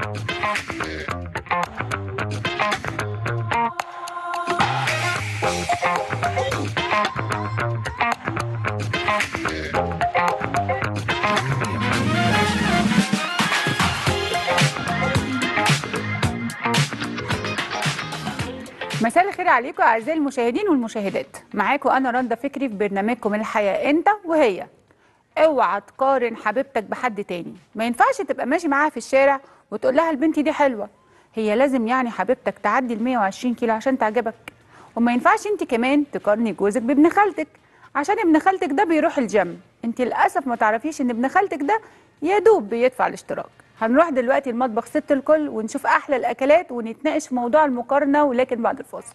مساء الخير عليكم اعزائي المشاهدين والمشاهدات معاكم انا رندا فكري في برنامجكم الحياه انت وهي اوعى تقارن حبيبتك بحد تاني ما ينفعش تبقى ماشي معاها في الشارع وتقول لها البنت دي حلوه هي لازم يعني حبيبتك تعدي ال 120 كيلو عشان تعجبك وما ينفعش انت كمان تقارني جوزك بابن خالتك عشان ابن خالتك ده بيروح الجيم انت للاسف ما تعرفيش ان ابن خالتك ده يا دوب بيدفع الاشتراك هنروح دلوقتي المطبخ ست الكل ونشوف احلى الاكلات ونتناقش في موضوع المقارنه ولكن بعد الفاصل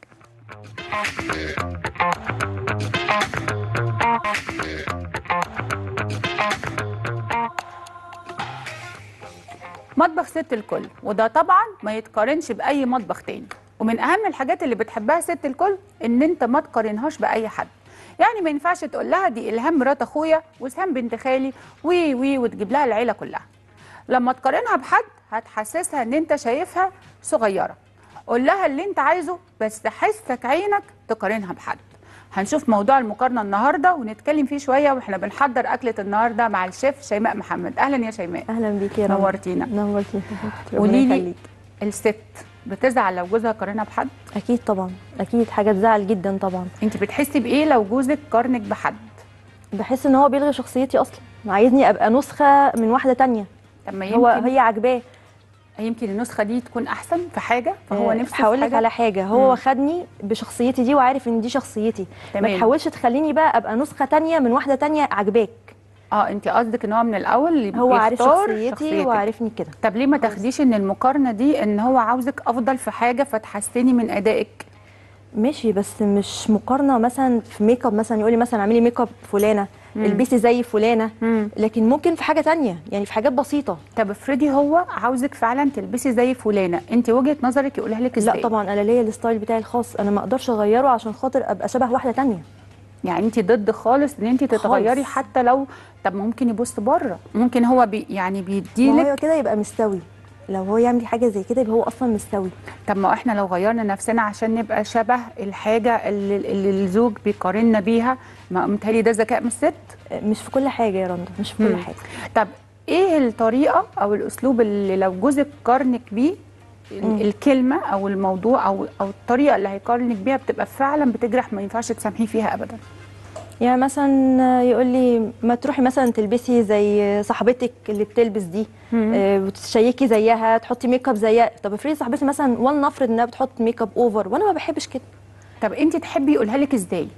مطبخ ست الكل وده طبعا ما يتقارنش باي مطبخ تاني ومن اهم الحاجات اللي بتحبها ست الكل ان انت ما تقارنهاش باي حد يعني ما ينفعش تقول لها دي الهام مرات اخويا وسهام بنت خالي وي وي وتجيب لها العيله كلها لما تقارنها بحد هتحسسها ان انت شايفها صغيره قول لها اللي انت عايزه بس حسك عينك تقارنها بحد هنشوف موضوع المقارنه النهارده ونتكلم فيه شويه واحنا بنحضر اكله النهارده مع الشيف شيماء محمد اهلا يا شيماء اهلا بيكي يا رنا نورتينا. نورتينا قولي لي يخليك. الست بتزعل لو جوزها قارنها بحد اكيد طبعا اكيد حاجه تزعل جدا طبعا انت بتحسي بايه لو جوزك قارنك بحد بحس ان هو بيلغي شخصيتي اصلا عايزني ابقى نسخه من واحده تانية طب ما هو يمكن هي عاجباه يمكن النسخه دي تكون احسن في حاجه فهو آه، نفسه في هقول لك حاجة؟ على حاجه هو مم. خدني بشخصيتي دي وعارف ان دي شخصيتي ما تمام. تحاولش تخليني بقى ابقى نسخه تانية من واحده تانية عاجباك اه انت قصدك ان هو من الاول اللي هو عارف بيختار شخصيتي شخصيتك. وعارفني كده طب ليه ما تاخديش ان المقارنه دي ان هو عاوزك افضل في حاجه فتحسني من ادائك ماشي بس مش مقارنه مثلا في ميك اب مثلا يقول لي مثلا اعملي ميك اب فلانه مم. البسي زي فلانه مم. لكن ممكن في حاجه تانية يعني في حاجات بسيطه طب افرضي هو عاوزك فعلا تلبسي زي فلانه انت وجهه نظرك يقولها لك ازاي لا طبعا انا ليا الستايل بتاعي الخاص انا ما اقدرش اغيره عشان خاطر ابقى شبه واحده تانية يعني انت ضد خالص ان انت تتغيري خالص. حتى لو طب ممكن يبص بره ممكن هو بي يعني ما بيديلك هو كده يبقى مستوي لو هو يعمل حاجه زي كده يبقى هو اصلا مستوي طب ما احنا لو غيرنا نفسنا عشان نبقى شبه الحاجه اللي, اللي الزوج بيقارننا بيها ما متهيألي ده ذكاء من الست مش في كل حاجه يا رندا مش في كل مم. حاجه طب ايه الطريقه او الاسلوب اللي لو جوزك قارنك بيه ال- مم. الكلمه او الموضوع او او الطريقه اللي هيقارنك بيها بتبقى فعلا بتجرح ما ينفعش تسامحيه فيها ابدا يعني مثلا يقول لي ما تروحي مثلا تلبسي زي صاحبتك اللي بتلبس دي مم. آه، وتشيكي زيها تحطي ميك اب زيها طب افرضي صاحبتي مثلا ولنفرض انها بتحط ميك اب اوفر وانا ما بحبش كده طب انت تحبي يقولها لك ازاي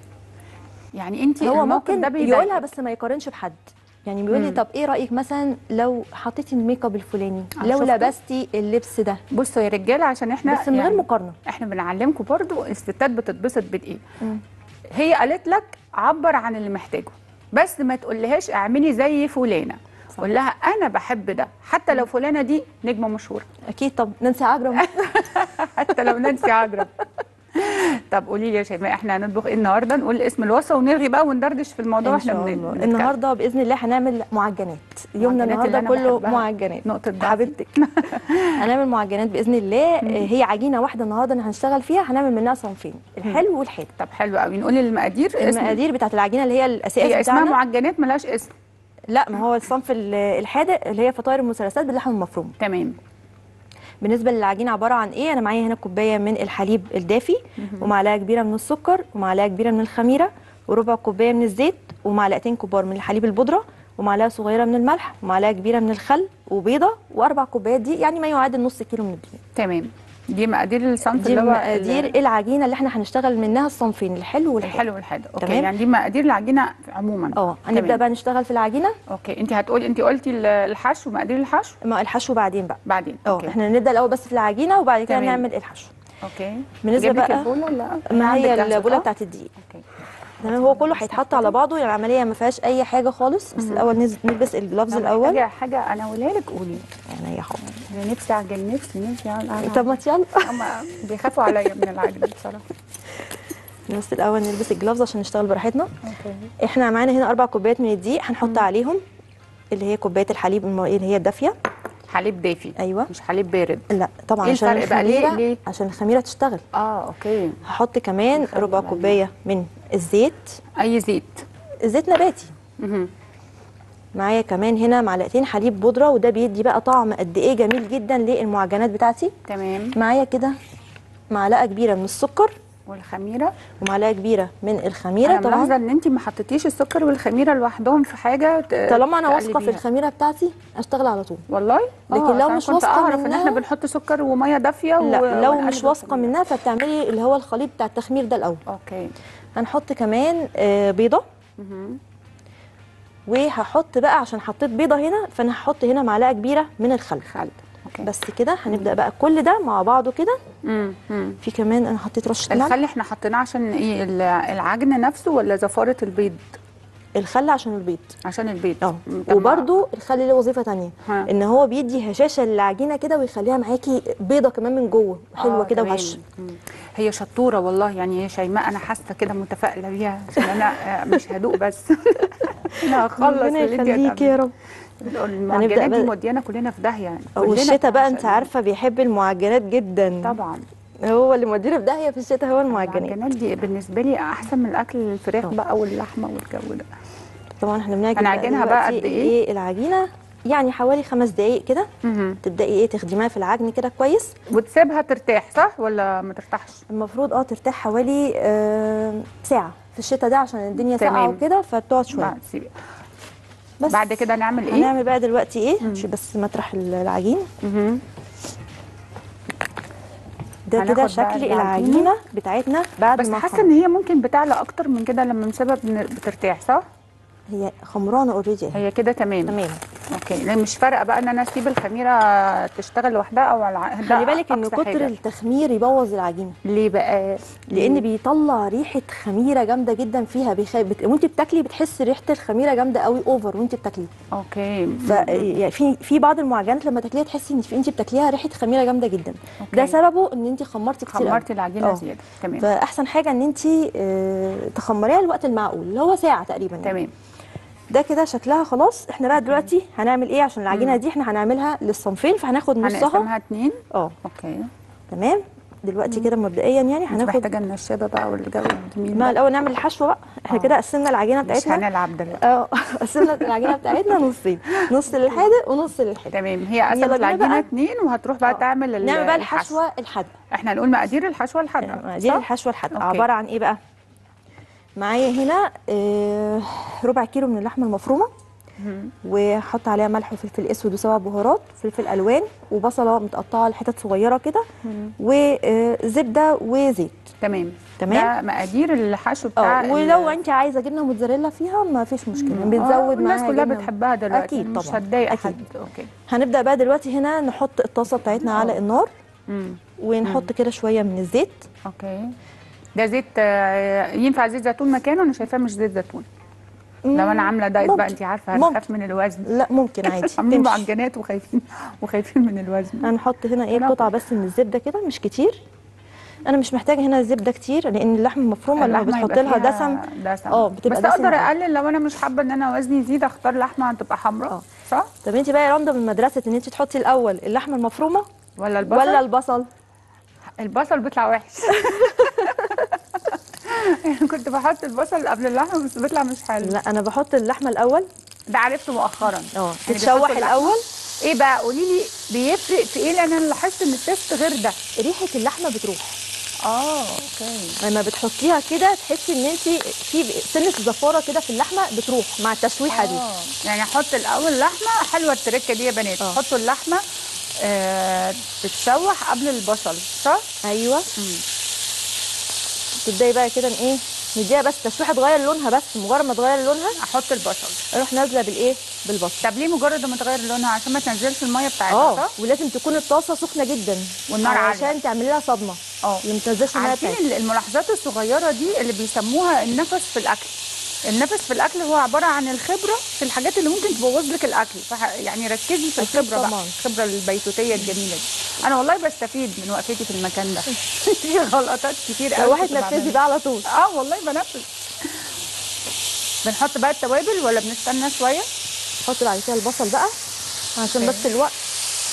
يعني انت هو الموقف ممكن ده بيضايقك. يقولها بس ما يقارنش بحد يعني بيقول لي مم. طب ايه رايك مثلا لو حطيتي الميك اب الفلاني آه، لو شفتي؟ لبستي اللبس ده بصوا يا رجاله عشان احنا بس من غير مقارنه احنا بنعلمكم برضو الستات بتتبسط بايه مم. هي قالت لك عبر عن اللي محتاجه بس ما تقولهاش اعملي زي فلانه صح. قول لها انا بحب ده حتى لو فلانه دي نجمه مشهوره اكيد طب نانسي عجرم حتى لو نانسي عجرم طب قولي لي يا شيماء احنا هنطبخ ايه النهارده نقول اسم الوصفه ونرغي بقى وندردش في الموضوع ان واحنا شاء بن- الله بنتكلم. النهارده باذن الله هنعمل معجنات يومنا معجنات اللي النهارده أنا كله بحبها. معجنات نقطه ضعفي. حبيبتك هنعمل معجنات باذن الله آه، هي عجينه واحده النهارده اللي هنشتغل فيها هنعمل منها صنفين الحلو والحادق طب حلو قوي نقول المقادير اسم- المقادير بتاعت العجينه اللي هي الاساس هي اسمها بتاعنا معجنات ملهاش اسم لا ما هو الصنف ال- الحادق اللي هي فطاير المثلثات باللحم المفروم تمام بالنسبه للعجينه عباره عن ايه انا معايا هنا كوبايه من الحليب الدافي ومعلقه كبيره من السكر ومعلقه كبيره من الخميره وربع كوبايه من الزيت ومعلقتين كبار من الحليب البودره ومعلقه صغيره من الملح ومعلقه كبيره من الخل وبيضه واربع كوبايات دي يعني ما يعادل نص كيلو من الدقيق تمام دي مقادير الصنف دي اللي هو مقادير ال- العجينه اللي احنا هنشتغل منها الصنفين الحلو والحلو الحلو والحادق اوكي تمام. يعني دي مقادير العجينه عموما اه هنبدا تمام. بقى نشتغل في العجينه اوكي انت هتقولي انت قلتي ال- الحشو مقادير الحشو ما الحشو بعدين بقى بعدين اه اوكي احنا نبدا الاول بس في العجينه وبعد كده تمام. نعمل الحشو اوكي بالنسبة أجيب لك بقى- البوله ولا ما عندك هي جاهزة؟ البوله آه؟ بتاعت الدقيق اوكي تمام هو كله هيتحط على بعضه يعني العمليه ما فيهاش اي حاجه خالص بس الاول نز- نلبس الجلافز لو الاول محتاجه حاجه انا اقولها لك قولي يعني يا حب انا نفسي اعجن نفسي نفسي أعجن. طب ما يلا هم بيخافوا عليا من العجن بصراحه بس الاول نلبس الجلافز عشان نشتغل براحتنا اوكي احنا معانا هنا اربع كوبايات من الدقيق هنحط عليهم اللي هي كوبايه الحليب الم- اللي هي الدافيه حليب دافي ايوه مش حليب بارد لا طبعا إيه عشان الفرق بقى؟ ليه- الخميره ليه؟ عشان الخميره تشتغل اه اوكي هحط كمان نخلي ربع بالنا. كوبايه من الزيت اي زيت زيت نباتي مهم. معايا كمان هنا معلقتين حليب بودره وده بيدي بقى طعم قد ايه جميل جدا للمعجنات بتاعتي تمام معايا كده معلقه كبيره من السكر والخميره ومعلقه كبيره من الخميره انا طبعا ملاحظه ان انت ما حطيتيش السكر والخميره لوحدهم في حاجه ت- طالما انا واثقه في تقلبيها. الخميره بتاعتي اشتغل على طول والله لكن آه، لو أصل مش أنا كنت واثقة اعرف ان احنا منها- بنحط سكر وميه دافيه و... لا لو ونقلب مش واثقه الخميرة. منها فبتعملي اللي هو الخليط بتاع التخمير ده الاول اوكي هنحط كمان آه، بيضه مهم. وهحط بقى عشان حطيت بيضه هنا فانا هحط هنا معلقه كبيره من الخل خالد اوكي بس كده هنبدا بقى كل ده مع بعضه كده امم امم في كمان انا حطيت رشه ملح الخل احنا حطيناه عشان ايه ال- العجن نفسه ولا زفاره البيض الخل عشان البيض عشان البيض اه مم، طب ما- وبرده الخل له وظيفه تانية ها. ان هو بيدي هشاشه للعجينه كده ويخليها معاكي بيضه كمان من جوه حلوه آه، كده تمام. وهشه مم. هي شطوره والله يعني هي شيماء انا حاسه كده متفائله بيها عشان انا آه، مش هدوق بس انا هخلص ربنا اللي انت يخليكي يا رب المعجنات دي بقى- موديانا كلنا في داهيه يعني كلنا والشتا بقى انت عشان- عارفه بيحب المعجنات جدا طبعا هو اللي مودينا في داهيه في الشتا هو المعجنات المعجنات دي بالنسبه لي احسن من الاكل الفراخ آه. بقى واللحمه والجو ده طبعا احنا بنعجن هنعجنها بقى دلوقتي قد إيه؟ ايه العجينه يعني حوالي خمس دقايق كده مهم. تبداي ايه تخدميها في العجن كده كويس وتسيبها ترتاح صح ولا ما ترتاحش المفروض اه ترتاح حوالي آه ساعه في الشتا ده عشان الدنيا ساقعه تمام. وكده فبتقعد شويه بعد سيبي. بس بعد كده نعمل ايه هنعمل بقى دلوقتي ايه عشان بس مطرح العجين مهم. ده هناخد كده بقى شكل العجينة. العجينه بتاعتنا بعد بس ما حاسه خم- ان هي ممكن بتعلى اكتر من كده لما نسيبها بن- بترتاح صح هي خمرانه اوريدي هي كده تمام تمام اوكي لان مش فارقه بقى ان انا اسيب الخميره تشتغل لوحدها او على الع- ده خلي بالك ان أقصى كتر حاجة. التخمير يبوظ العجينه ليه بقى لان بيطلع ريحه خميره جامده جدا فيها بيخ... بت... وانت بتاكلي بتحس ريحه الخميره جامده قوي اوفر وانت بتاكلي اوكي ف يعني في في بعض المعجنات لما تاكليها تحسي ان في- انت بتاكليها ريحه خميره جامده جدا أوكي. ده سببه ان انت خمرتي كتير قوي. خمرتي العجينه آه. زياده تمام فاحسن حاجه ان انت آه، تخمريها الوقت المعقول اللي هو ساعه تقريبا يعني. تمام ده كده شكلها خلاص احنا بقى دلوقتي هنعمل ايه عشان العجينه دي احنا هنعملها للصنفين فهناخد نصها هنقسمها اتنين اه اوكي تمام دلوقتي كده مبدئيا يعني مش هناخد محتاجه النشابه بقى والجو الجميل ما ده. الاول نعمل الحشوه بقى احنا آه. كده قسمنا العجينه مش بتاعتنا هنلعب دلوقتي اه قسمنا العجينه بتاعتنا نصين نص للحادق ونص للحلو تمام هي يلا قسمت بينا العجينه بقى. اتنين وهتروح بقى آه. تعمل ال- نعمل بقى الحشو. الحشوه الحادقه احنا هنقول مقادير الحشوه الحادقه مقادير صح؟ الحشوه الحادقه أوكي. عباره عن ايه بقى معايا هنا آه، ربع كيلو من اللحمه المفرومه مهم. وحط عليها ملح وفلفل اسود وسبع بهارات فلفل الوان وبصله متقطعه لحتت صغيره كده مم. وزبده وزيت تمام تمام. ده مقادير الحشو بتاع اه ال- ولو انت عايزه جبنه موتزاريلا فيها ما فيش مشكله آه، بنزود الناس معاها كلها جبنة. بتحبها دلوقتي أكيد مش طبعاً، هتضايق أكيد. حد اوكي هنبدا بقى دلوقتي هنا نحط الطاسه بتاعتنا على النار مم. ونحط كده شويه من الزيت اوكي ده زيت آه، ينفع زيت زيتون مكانه انا شايفاه مش زيت زيتون لو انا عامله دايت بقى ممكن. انت عارفه ممكن. هنخاف من الوزن لا ممكن عادي عاملين تمشي. معجنات وخايفين وخايفين من الوزن هنحط هنا ايه هنا قطعه بس من الزبده كده مش كتير انا مش محتاجه هنا الزبده كتير لان اللحمه المفرومه لما اللحمة بتحط يبقى لها فيها دسم دسم اه بتبقى بس دسمة اقدر أوي. اقلل لو انا مش حابه ان انا وزني يزيد اختار لحمه هتبقى حمراء آه. صح طب انت بقى يا رندا من مدرسه ان انت تحطي الاول اللحمه المفرومه ولا البصل ولا البصل البصل بيطلع وحش كنت بحط البصل قبل اللحمه بس بيطلع مش حلو لا انا بحط اللحمه الاول ده عرفته مؤخرا اه يعني تتشوح بيحطوا اللحمة. الاول ايه بقى قولي لي بيفرق في ايه لان انا لاحظت ان التيست غير ده ريحه اللحمه بتروح اه اوكي لما بتحطيها كده تحسي ان انت في سنه زفاره كده في اللحمه بتروح مع التشويحه دي آه. يعني احط الاول لحمه حلوه التركه دي يا بنات آه. حطوا اللحمه آه تتشوح قبل البصل صح ايوه مم. تبداي بقى كده ايه نديها بس تشويحه تغير لونها بس مجرد ما تغير لونها احط البصل اروح نازله بالايه بالبصل طب ليه مجرد ما تغير لونها عشان ما تنزلش الميه بتاعتها اه صح ولازم تكون الطاسه سخنه جدا والنار عالية. عشان تعملي لها صدمه اه اللي ما تنزلش الميه عارفين بتاعتها ال- الملاحظات الصغيره دي اللي بيسموها النفس في الاكل النفس في الاكل هو عباره عن الخبره في الحاجات اللي ممكن تبوظ لك الاكل فح يعني ركزي في أكيد الخبره بقى طبعاً. الخبره البيتوتيه الجميله دي انا والله بستفيد من وقفتي في المكان ده في غلطات كتير قوي روحي كنت تنفذي بعملها. ده على طول اه والله بنفذ بنحط بقى التوابل ولا بنستنى شويه حطي بعد كده البصل بقى عشان أوكي. بس الوقت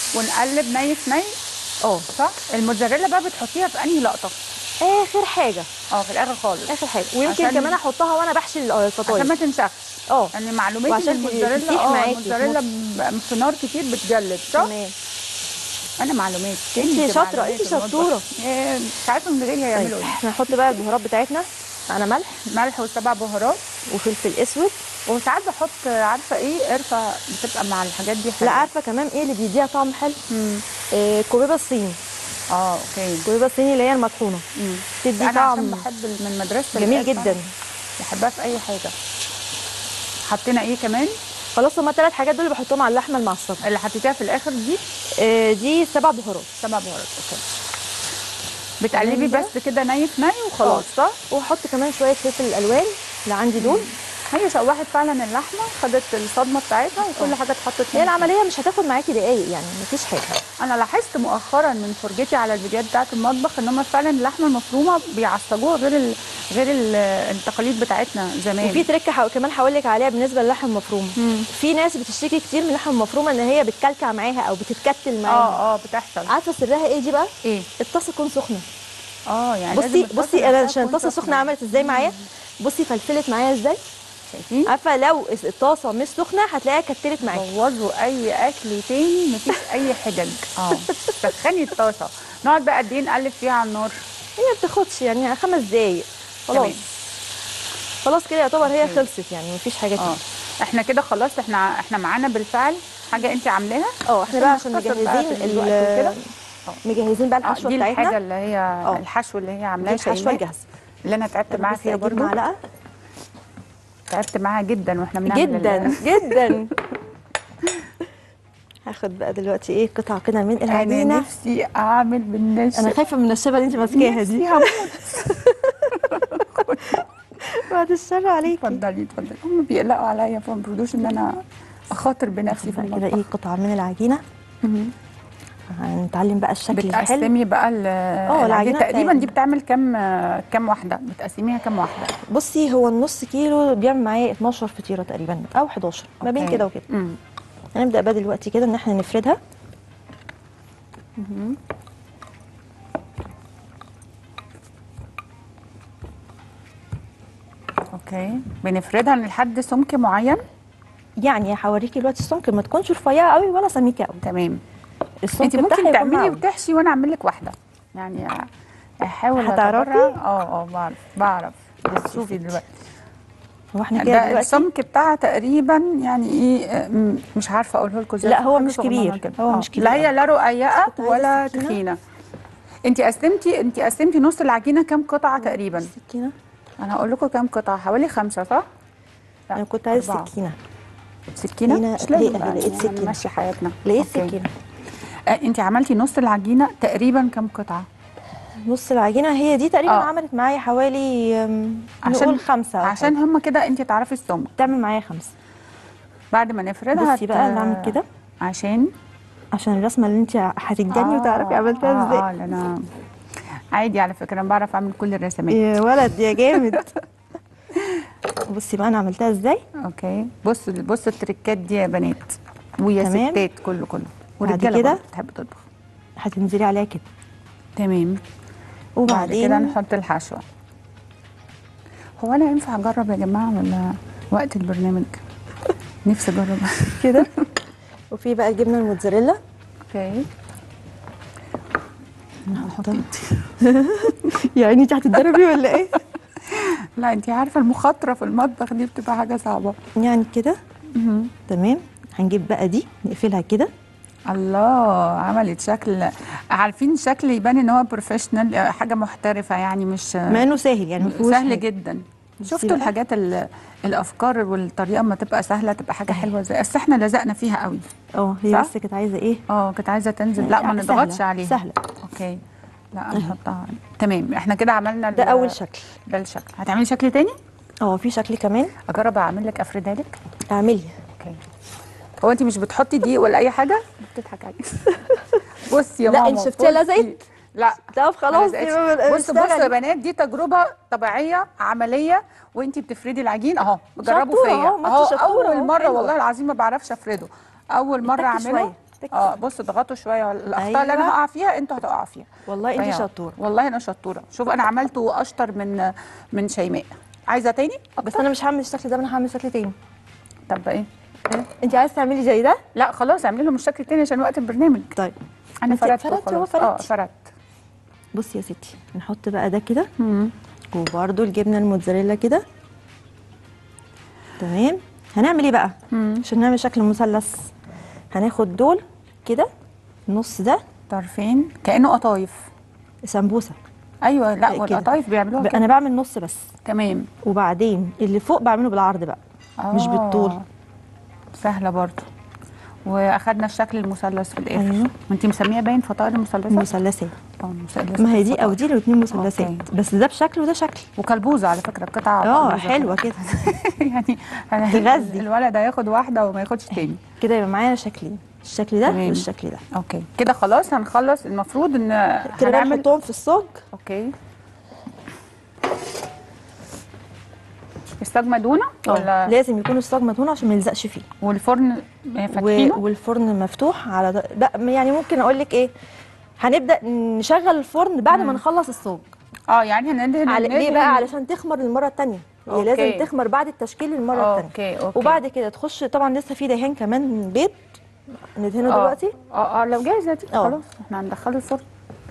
ونقلب نيف ني اه صح الموتزاريلا بقى بتحطيها في انهي لقطه اخر حاجه اه في الاخر خالص اخر حاجه ويمكن عشان- كمان احطها وانا بحشي ال- عشان الفطاير ما تنشفش اه يعني معلوماتي وعشان ان الموتزاريلا تسيح اه معاكي الموتزاريلا ب- في نار كتير بتجلد صح تمام انا معلومات انتي شاطرة، انتي شطورة. مش عارفه من غيري هيعملوا طيب ايه احنا نحط بقى البهارات بتاعتنا معانا ملح ملح وسبع بهارات وفلفل اسود وساعات بحط عارفه ايه قرفه بتبقى مع الحاجات دي حلوه لا عارفه كمان ايه اللي بيديها طعم حلو مم. إيه كوبيبه الصيني اه اوكي الكوبيبه الصيني اللي هي المطحونه مم. تدي انا طعم عشان بحب ال- من مدرسه جميل القرفة، جدا بحبها في اي حاجه حطينا ايه كمان خلاص هما الثلاث حاجات دول اللي بحطهم على اللحمه المعصجه اللي حطيتيها في الاخر دي إيه دي سبع بهارات سبع بهارات اوكي بتقلبي تمام كده؟ بس كده ني في ني وخلاص صح واحط كمان شويه فلفل الالوان اللي عندي دول هي شوحت فعلا اللحمه خدت الصدمه بتاعتها وكل حاجه اتحطت هي فيها. العمليه مش هتاخد معاكي دقايق يعني مفيش حاجه انا لاحظت مؤخرا من فرجتي على الفيديوهات بتاعت المطبخ ان هم فعلا اللحمه المفرومه بيعصجوها غير ال... غير ال... التقاليد بتاعتنا زمان وفي تركه حو... كمان هقول لك عليها بالنسبه للحم المفروم مم. في ناس بتشتكي كتير من اللحم المفرومه ان هي بتكلكع معاها او بتتكتل معاها اه اه بتحصل عارفه سرها ايه دي بقى ايه الطاسه تكون سخنه اه يعني بصي لازم الطاسة بصي انا نفسها عشان تكون الطاسه سخنه عملت ازاي معايا بصي فلفلت معايا ازاي شايفين عارفه لو الطاسه مش سخنه هتلاقيها كتلت معاكي بوظوا اي اكل تاني مفيش اي حجج اه سخني الطاسه نقعد بقى قد ايه نقلب فيها على النار هي ما بتاخدش يعني خمس دقايق خلاص تمام. خلاص كده يعتبر هي أوكي. خلصت يعني مفيش حاجه اه تاني احنا كده خلاص احنا احنا معانا بالفعل حاجه انت عاملاها اه احنا بقى عشان نختصر بقى مجهزين في الوقت وكده. ال- آه، مجهزين بقى الحشوه دي الحاجه بتاعتنا اللي هي اه. الحشو اللي هي دي عاملاها الحشوه شيماء الجاهزه اللي انا تعبت معاها بصي فيها هجيب برضو معلقه تعبت معاها جدا واحنا بنعمل جدا ال- جدا هاخد بقى دلوقتي ايه قطعه كده من انا العجينه نفسي اعمل بالنشا انا خايفه من النشابه اللي انت ماسكاها نفسي دي هموت. بعد الشر عليكي اتفضلي اتفضلي هم بيقلقوا عليا فما بيرضوش ان انا اخاطر بنفسي في بقى كده المطبخ ايه قطعه من العجينه مهم. هنتعلم بقى الشكل الحلو بتقسمي بقى ال- العجينه العجينة تقريبا بتاعتنا. دي بتعمل كام كام واحده بتقسميها كام واحده بصي هو النص كيلو بيعمل معايا 12 فطيره تقريبا او 11 ما بين أوكي. كده وكده امم هنبدا بقى دلوقتي كده ان احنا نفردها اوكي بنفردها لحد سمك معين يعني هوريكي دلوقتي السمك ما تكونش رفيعه قوي ولا سميكه قوي تمام السمك انت بتاعها ممكن يكون تعملي معقول. وتحشي وانا اعمل لك واحده يعني احاول هتعرفي؟ أتبرع. اه اه بعرف بعرف بس شوفي ستي. دلوقتي هو احنا ده كده دلوقتي السمك بتاعها تقريبا يعني ايه آه، م- مش عارفه اقوله لكم ازاي لا، هو حاجة مش صغننة كبير. كده. هو آه. مش كبير لا هي أوي. لا رقيقه كنت عايزة ولا سكينة. تخينه انت قسمتي انت قسمتي نص العجينه كام قطعه تقريبا السكينه انا هقول لكم كام قطعه حوالي خمسه صح لا، انا كنت عايزه أربعة. سكينه سكينه سكينة. مش لازم لقيت- بقى، لقيت يعني سكينة. نمشي حياتنا لقيت أوكي. سكينه آه، انت عملتي نص العجينه تقريبا كام قطعه نص العجينه هي دي تقريبا آه. عملت معايا حوالي أم، عشان- نقول خمسه أو عشان حاجة. هم كده انت تعرفي السمك تعمل معايا خمسه بعد ما نفردها بصي بقى اللي اعمل كده عشان عشان الرسمه اللي انت هتداني وتعرفي عملتها آه، ازاي اه لا انا عادي على فكره انا بعرف اعمل كل الرسمات يا ولد يا جامد بصي بقى انا عملتها ازاي اوكي بصوا بصوا التريكات دي يا بنات ويا تمام. ستات كله كله بعد ورجاله كده؟ برضه بتحب تطبخ هتنزلي عليها كده تمام بعد وبعدين كده نحط الحشوه هو انا ينفع اجرب يا جماعه ولا وقت البرنامج نفسي اجرب كده وفي بقى الجبنه الموتزاريلا اوكي نحطها يعني انت هتتدربي ولا ايه لا انت عارفه المخاطره في المطبخ دي بتبقى حاجه صعبه يعني كده تمام هنجيب بقى دي نقفلها كده الله عملت شكل عارفين شكل يبان ان هو بروفيشنال حاجه محترفه يعني مش مع انه سهل يعني ما فيهوش سهل حاجة. جدا بصي شفتوا بقى. الحاجات ال- الافكار والطريقه اما تبقى سهله تبقى حاجه حلوه زي بس احنا لزقنا فيها قوي اه هي صح؟ بس كانت عايزه ايه اه كانت عايزه تنزل لا ما سهلة، نضغطش عليها سهله اوكي لا نحطها تمام احنا كده عملنا ده ال- اول شكل ده الشكل هتعملي شكل تاني اه في شكل كمان اجرب اعمل لك افردها لك اعملي اوكي هو انت مش بتحطي دقيق ولا اي حاجه بتضحك عليك بصي يا لا، ماما انت شفتيها بصي. لزقت؟ لا طب خلاص ما لزقتش. يبقى بقى بصوا بصوا يا اشتغلي. بنات دي تجربه طبيعيه عمليه وانت بتفردي العجين اهو جربوا شطورة فيا اهو، ما انتوا اهو شطورة اول اهو، مره حلوة. والله العظيم ما بعرفش افرده اول مره اتك اعمله شوية. اه بص اضغطوا شويه الاخطاء اللي انا أيوة. هقع فيها انتوا هتقعوا فيها والله انت فيا. شطوره والله انا شطوره شوف انا عملته اشطر من من شيماء عايزه تاني بس انا مش هعمل الشكل ده انا هعمل شكل تاني طب ايه انت عايزه تعملي زي ده لا خلاص اعملي لهم الشكل التاني عشان وقت البرنامج طيب انا انت فردته فردتي خلاص وهو اه فردتي. فردت بصي يا ستي نحط بقى ده كده وبرده الجبنه الموتزاريلا كده تمام هنعمل ايه بقى عشان نعمل شكل مثلث هناخد دول كده النص ده طرفين كانه قطايف سمبوسه ايوه لا كده. والقطايف بيعملوها كده انا بعمل نص بس تمام وبعدين اللي فوق بعمله بالعرض بقى مش آه. بالطول سهله برضو واخدنا الشكل المثلث في الاخر أيوه. وانت مسميه باين فطائر المثلثات مثلثات اه مثلث ما هي دي او فطائر. دي الاثنين مثلثات أوكي. بس ده بشكل وده شكل وكلبوزه على فكره قطعه اه كلبوزة حلوه كده. كده يعني أنا تغذي. الولد هياخد واحده وما ياخدش تاني كده يبقى معايا شكلين الشكل ده تمام. والشكل ده اوكي كده خلاص هنخلص المفروض ان كده بقى هنعمل نحطهم في الصاج اوكي الصاج مدونه ولا لازم يكون الصاج مدهون عشان ما يلزقش فيه والفرن و... فاتحينه والفرن مفتوح على ده لا يعني ممكن اقول لك ايه هنبدا نشغل الفرن بعد ما نخلص الصاج اه يعني هندهن على ليه ندهن- بقى علشان تخمر للمره الثانيه هي أوكي. لازم تخمر بعد التشكيل للمره الثانيه اوكي اوكي وبعد كده تخش طبعا لسه في دهان كمان بيض ندهنه آه. دلوقتي اه اه لو جاهزه دي آه. خلاص احنا هندخله الفرن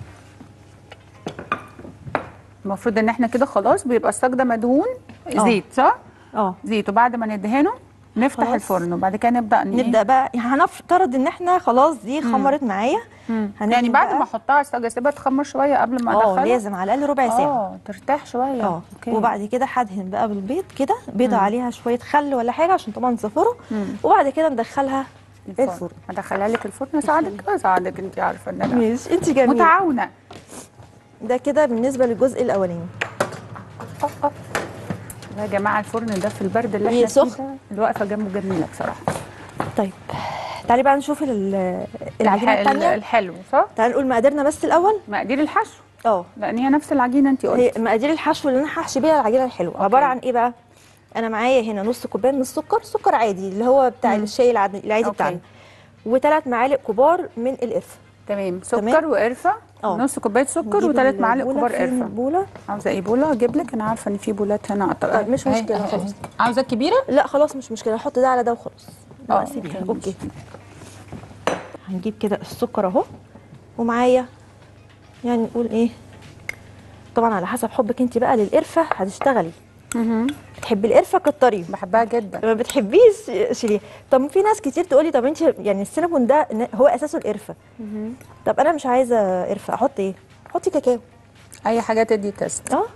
المفروض ان احنا كده خلاص بيبقى الصاج ده مدهون آه. زيت صح؟ اه زيت وبعد ما ندهنه نفتح خلاص. الفرن وبعد كده نبدا ن- نبدا بقى يعني هنفترض ان احنا خلاص دي خمرت معايا مم. هندهن يعني بعد بقى- ما احطها على الصاج اسيبها تخمر شويه قبل ما اه ادخلها لازم على الاقل ربع ساعه اه ترتاح شويه اه اوكي وبعد كده هدهن بقى بالبيض كده بيضه عليها شويه خل ولا حاجه عشان طبعا تزفره مم. وبعد كده ندخلها الفرن الفرن هدخلها لك الفرن اساعدك اساعدك انت عارفه ان انا ماشي انت جميله متعاونه ده كده بالنسبه للجزء الاولاني اه اه يا جماعه الفرن ده في البرد اللي وهي احنا فيه سخن. ده الوقفه جنبه جميله بصراحه طيب تعالي بقى نشوف ال- العجينه الح- الثانيه الحلو صح تعالي نقول مقاديرنا بس الاول مقادير الحشو اه لان هي نفس العجينه انت هي قلت مقادير الحشو اللي انا هحشي بيها العجينه الحلوه عباره عن ايه بقى انا معايا هنا نص كوبايه من السكر سكر عادي اللي هو بتاع مم. الشاي العادي العادي أوكي. بتاعنا وثلاث معالق كبار من القرفه تمام سكر تمام. وقرفه اه. نص كوبايه سكر نجيب وثلاث معالق البولة، كبار فين قرفه البوله عاوزه ايه بوله اجيب لك انا عارفه ان في بولات هنا أعتقد. طيب، مش أهي، مشكلة، أهي، خلاص. أهي. عاوزه كبيره لا خلاص مش مشكله احط ده على ده وخلاص اه، لا سيبيها اوكي، اوكي هنجيب كده السكر اهو ومعايا يعني نقول ايه طبعا على حسب حبك انت بقى للقرفه هتشتغلي مهم. بتحبي القرفه كتري بحبها جدا ما بتحبيش شيليه طب في ناس كتير تقولي طب انت يعني السينابون ده ن- هو اساسه القرفه طب انا مش عايزه قرفه احط ايه حطي كاكاو اي حاجه تدي تيست اه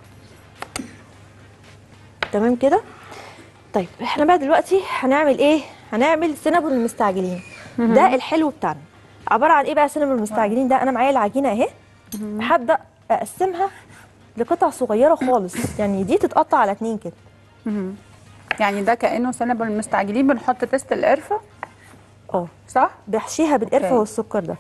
تمام كده طيب احنا بقى دلوقتي هنعمل ايه هنعمل سينابون المستعجلين ده الحلو بتاعنا عباره عن ايه بقى سينابون المستعجلين ده انا معايا العجينه اهي هبدا اقسمها لقطع صغيره خالص يعني دي تتقطع على اتنين كده مهم. يعني ده كانه سنبل المستعجلين بنحط تيست القرفه اه صح بحشيها بالقرفه أوكي. والسكر ده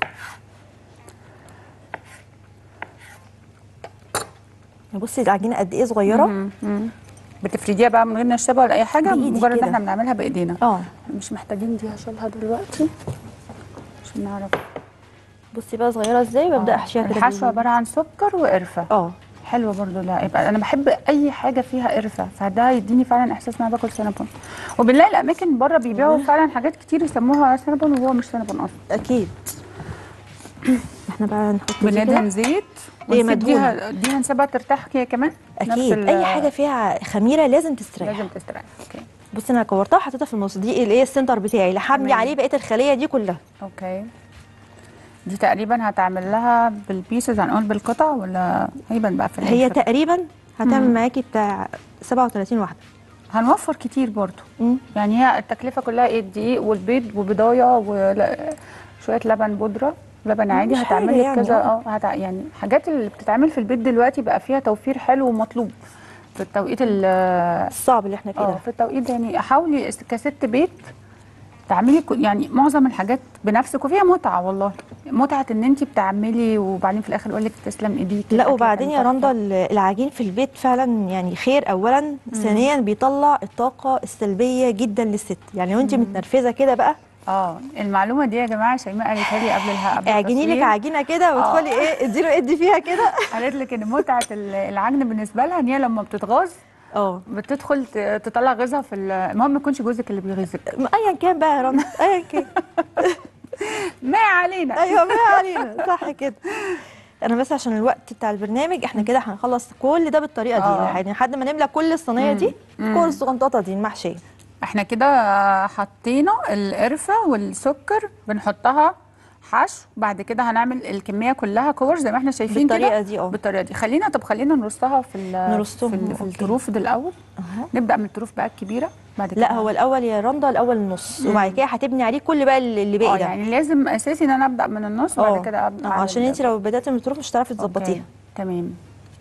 بصي العجينه قد ايه صغيره مهم. مهم. بتفرديها بقى من غير نشابه ولا اي حاجه بإيدك مجرد ان كده. احنا بنعملها بايدينا اه مش محتاجين دي هشيلها دلوقتي عشان نعرف بصي بقى صغيره ازاي ببدا احشيها كده الحشوه بإيدي. عباره عن سكر وقرفه اه حلوه برضو لا يبقى انا بحب اي حاجه فيها قرفه فده يديني فعلا احساس ان انا باكل سينابون وبنلاقي الاماكن بره بيبيعوا فعلا حاجات كتير يسموها سينابون وهو مش سينابون اصلا اكيد احنا بقى نحط دي كده بندهن زيت هي ونسيب مدهونة. ديها ديها نسيبها ترتاح هي كمان نفس اكيد ال- اي حاجه فيها خميره لازم تستريح لازم تستريح اوكي بصي انا كورتها حطيتها في النص دي اللي هي السنتر بتاعي اللي حاملي تمام. عليه بقيه الخليه دي كلها اوكي دي تقريبا هتعمل لها بالبيسز هنقول بالقطع ولا هيبان بقى في هي الآخر؟ تقريبا هتعمل معاكي بتاع 37 واحده هنوفر كتير برضو مم. يعني هي التكلفه كلها ايه الدقيق والبيض وبضايه وشويه لبن بودره لبن عادي مش حاجة هتعمل لك يعني، كذا آه. اه هتع... يعني حاجات اللي بتتعمل في البيت دلوقتي بقى فيها توفير حلو ومطلوب في التوقيت ال الصعب اللي احنا فيه اه ده في التوقيت ده يعني حاولي كست بيت تعملي كل- يعني معظم الحاجات بنفسك وفيها متعه والله متعه ان انت بتعملي وبعدين في الاخر يقول لك تسلم ايديك لا الأكل وبعدين كان يا تحفة. رندا ال- العجين في البيت فعلا يعني خير اولا ثانيا بيطلع الطاقه السلبيه جدا للست يعني لو انت متنرفزه كده بقى اه المعلومه دي يا جماعه شيماء قالتها لي قبل الها قبل اعجني لك التصوير. عجينه كده وادخلي ايه اديله ادي فيها كده قالت لك ان متعه ال- العجن بالنسبه لها ان هي لما بتتغاظ اه بتدخل ت- تطلع غيظها في ال- المهم ما يكونش جوزك اللي بيغيظك ايا كان بقى يا رنا ايا كان ما علينا ايوه ما علينا صح كده انا بس عشان الوقت بتاع البرنامج احنا كده هنخلص كل ده بالطريقه دي آه. يعني لحد ما نملى كل الصينيه دي كل الصغنططه دي المحشيه احنا كده حطينا القرفه والسكر بنحطها حشو بعد كده هنعمل الكميه كلها كور زي ما احنا شايفين كده بالطريقة دي، اه. بالطريقه دي خلينا طب خلينا نرصها في ال- نرصهم، في, ال- في اوكي. الطروف دي الاول اهو نبدا من الطروف بقى الكبيره بعد كده لا هو الاول يا رندا الاول النص وبعد كده هتبني عليه كل بقى اللي اللي اه باقي ده يعني لازم اساسي ان انا ابدا من النص اه وبعد كده ابدا اه عشان انت لو بدات من الطرف مش هتعرفي تظبطيها تمام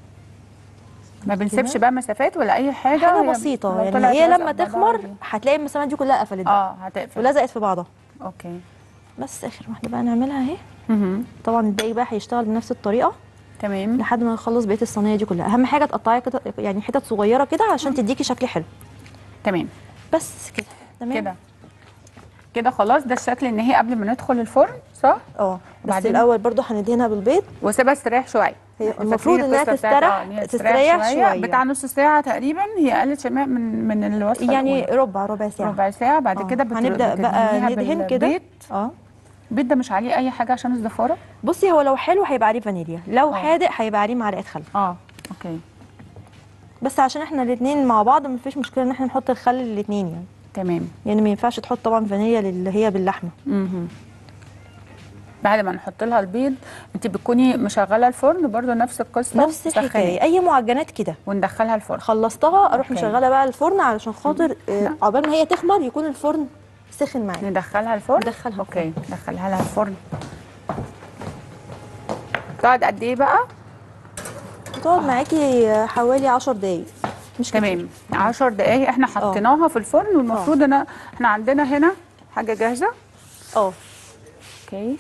ما بنسيبش بقى مسافات ولا اي حاجه حاجه هي بسيطه لو يعني طلعت هي لازقة لما في بعضها تخمر عادي. هتلاقي المسامات دي كلها قفلت بقى اه هتقفل ولزقت في بعضها اوكي بس اخر واحده بقى نعملها اهي مهم. طبعا الباقي بقى هيشتغل بنفس الطريقه تمام لحد ما نخلص بقيه الصينيه دي كلها اهم حاجه تقطعيها كده يعني حتت صغيره كده عشان تديكي شكل حلو تمام بس كده تمام كده كده خلاص ده الشكل النهائي قبل ما ندخل الفرن صح اه بس وبعدين؟ الاول برضو هندهنها بالبيض واسيبها تستريح شويه هي إحنا المفروض فاكرين إنها القصة بتاعت- تستريح- آه، إن هي تستريح شوية. بتاع نص ساعه تقريبا هي قالت شيماء من من الوصفه يعني الأولى. ربع ربع ساعه ربع ساعه بعد آه. كده بتر- هنبدا بقى بتدهنيها ندهن كده بالبيض. اه البيض ده مش عليه اي حاجه عشان الزفاره بصي هو لو حلو هيبقى عليه فانيليا لو آه. حادق هيبقى عليه معلقه خل اه اوكي بس عشان احنا الاثنين مع بعض مفيش مشكله ان احنا نحط الخل للاثنين يعني تمام يعني ما ينفعش تحط طبعا فانيليا اللي هي باللحمه مهم. بعد ما نحط لها البيض انت بتكوني مشغله الفرن برضو نفس القصه نفس سخنة. الحكايه اي معجنات كده وندخلها الفرن خلصتها اروح أوكي. مشغله بقى الفرن علشان خاطر آه، عقبال ما هي تخمر يكون الفرن سخن معايا ندخلها الفرن ندخلها اوكي ندخلها لها الفرن تقعد قد ايه بقى بتقعد معاكي آه، حوالي 10 دقايق مش كتير. تمام 10 دقايق احنا حطيناها في الفرن والمفروض انا احنا عندنا هنا حاجه جاهزه اه اوكي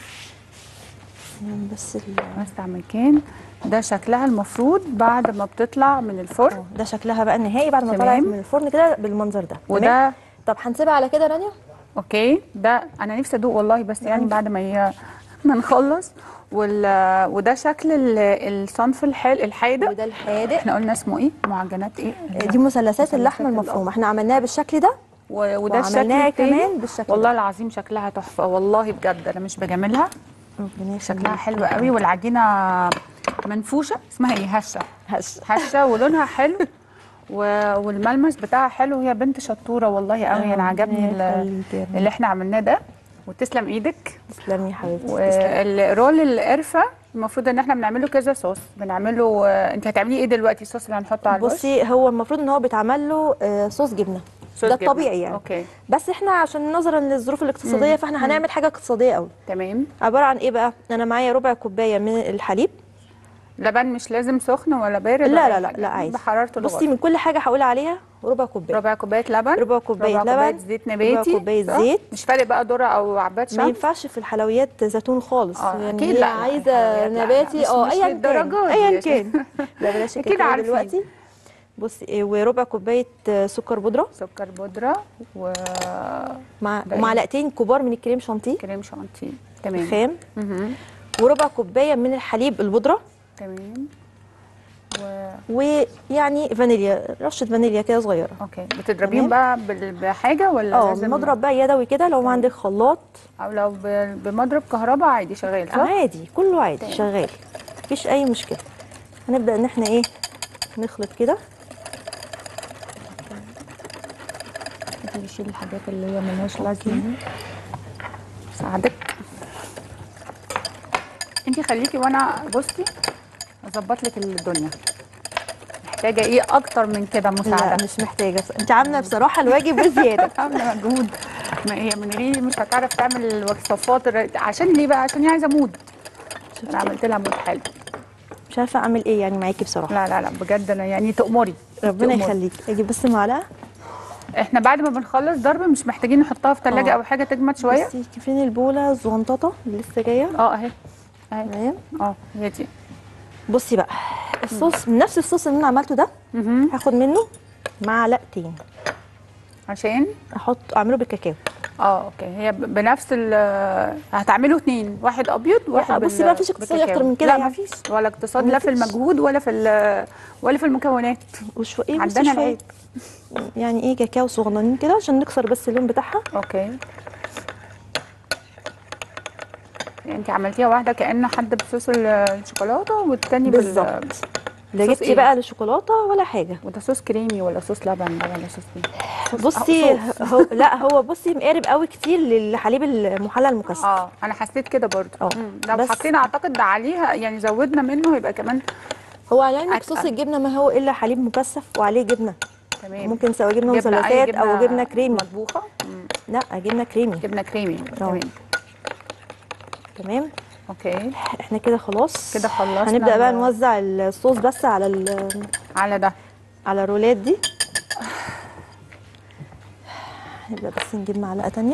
يعني بس ال- استعمل كان ده شكلها المفروض بعد ما بتطلع من الفرن اه ده شكلها بقى النهائي بعد ما تمام. طلعت من الفرن كده بالمنظر ده تمام؟ وده طب هنسيبها على كده يا رانيا اوكي ده انا نفسي ادوق والله بس يعني بعد ما ي... ما نخلص وال... وده شكل ال- الصنف الحال الحادق وده الحادق احنا قلنا اسمه ايه معجنات ايه دي مثلثات اللحمه مثلثات المفرومه احنا عملناها بالشكل ده و... وده الشكل وعملناها التاني. كمان بالشكل والله العظيم شكلها تحفه والله بجد انا مش بجاملها ربنا شكلها يخليك. حلو قوي والعجينه منفوشه اسمها ايه هشه هش هشه ولونها حلو و... والملمس بتاعها حلو هي بنت شطوره والله قوي انا عجبني ال- يخليك يا رب. اللي احنا عملناه ده وتسلم ايدك تسلمي يا حبيبتي تسلمي. والرول القرفه المفروض ان احنا بنعمله كذا صوص بنعمله آه، انت هتعملي ايه دلوقتي الصوص اللي هنحطه على الوش بصي هو المفروض ان هو بيتعمل له آه، صوص جبنه صوص ده جبنة. الطبيعي يعني اوكي بس احنا عشان نظرا للظروف الاقتصاديه فاحنا هنعمل حاجه اقتصاديه قوي تمام عباره عن ايه بقى انا معايا ربع كوبايه من الحليب لبن مش لازم سخن ولا بارد لا ولا لا أي لا حاجة. لا عادي بحرارته بصي الغرفة. من كل حاجه هقول عليها ربع كوبايه ربع كوبايه لبن ربع كوبايه ربع كوبايه لبن زيت ربع نباتي كوبايه صح؟ زيت مش فارق بقى ذره او عباد ما شمس ينفعش في الحلويات زيتون خالص آه، يعني أكيد هي لا، لا، عايزه الحلويات لا، لا، نباتي مش- اه مش ايا للدرجة كان دي ايا يا كان لا بلاش أكيد الكاكاو عارفين. دلوقتي بصي إيه، وربع كوبايه آه، سكر بودره سكر بودره وكريم مع ده إيه؟ ومعلقتين كبار من الكريم شانتيه شانتيه تمام خام مهم. وربع كوبايه من الحليب البودره تمام و... ويعني فانيليا رشه فانيليا كده صغيره اوكي بتضربيهم بقى بال- بحاجه ولا اه لازم مضرب بقى يدوي كده لو ما عندك خلاط او لو ب- بمضرب كهرباء عادي شغال صح؟ عادي كله عادي شغال مفيش اي مشكله هنبدا ان احنا ايه نخلط كده نشيل الحاجات اللي هي ملهاش لازمه دي ساعدك انت خليكي وانا بصي اظبط لك الدنيا محتاجه ايه اكتر من كده لا مساعده مش محتاجه انت عامله بصراحه الواجب بزياده عامله مجهود ما هي من غيري مش هتعرف تعمل الوصفات الر- عشان ليه بقى عشان هي عايزه مود انا عملت لها مود حلو مش عارفه اعمل ايه يعني معاكي بصراحه لا لا لا بجد انا يعني تأمري ربنا تأمري. يخليك اجيب بس معلقه احنا بعد ما بنخلص ضرب مش محتاجين نحطها في ثلاجه آه. او حاجه تجمد شويه بصي فين البوله الزغنططه اللي لسه جايه اه اهي اهي تمام اه هي دي بصي بقى الصوص من نفس الصوص اللي انا عملته ده مهم. هاخد منه معلقتين عشان احط اعمله بالكاكاو اه اوكي هي ب- بنفس ال هتعملوا اتنين واحد ابيض وواحد بصي بال- بقى مفيش اقتصاد بالكاكاو. أكتر من كده لا يعني. مفيش ولا اقتصاد لا في مفيش. المجهود ولا في ال- ولا في المكونات وشو ايه بصي عندنا شوية. العيب يعني ايه كاكاو صغننين كده عشان نكسر بس اللون بتاعها اوكي يعني انت عملتيها واحده كأن حد بصوص ال- الشوكولاته والتاني بال بالظبط لا صوص جبتي إيه؟ بقى لا شوكولاته ولا حاجه وده صوص كريمي ولا صوص لبن ده ولا صوص ايه صوص- بصي آه، صوص. هو لا هو بصي مقارب قوي كتير للحليب المحلى المكثف اه انا حسيت كده برضو اه. مم. لو بس- حطينا اعتقد ده عليها يعني زودنا منه يبقى كمان هو على علمك أتقل. صوص الجبنه ما هو الا حليب مكثف وعليه جبنه تمام ممكن سواء جبنه جبنة- أي مثلثات او جبنه كريمي مطبوخه مم. لا جبنه كريمي جبنه كريمي تمام تمام اوكي احنا كده خلاص كده خلصنا هنبدا بقى ال- نوزع الصوص بس على ال- على ده على الرولات دي نبدا بس نجيب معلقه تانية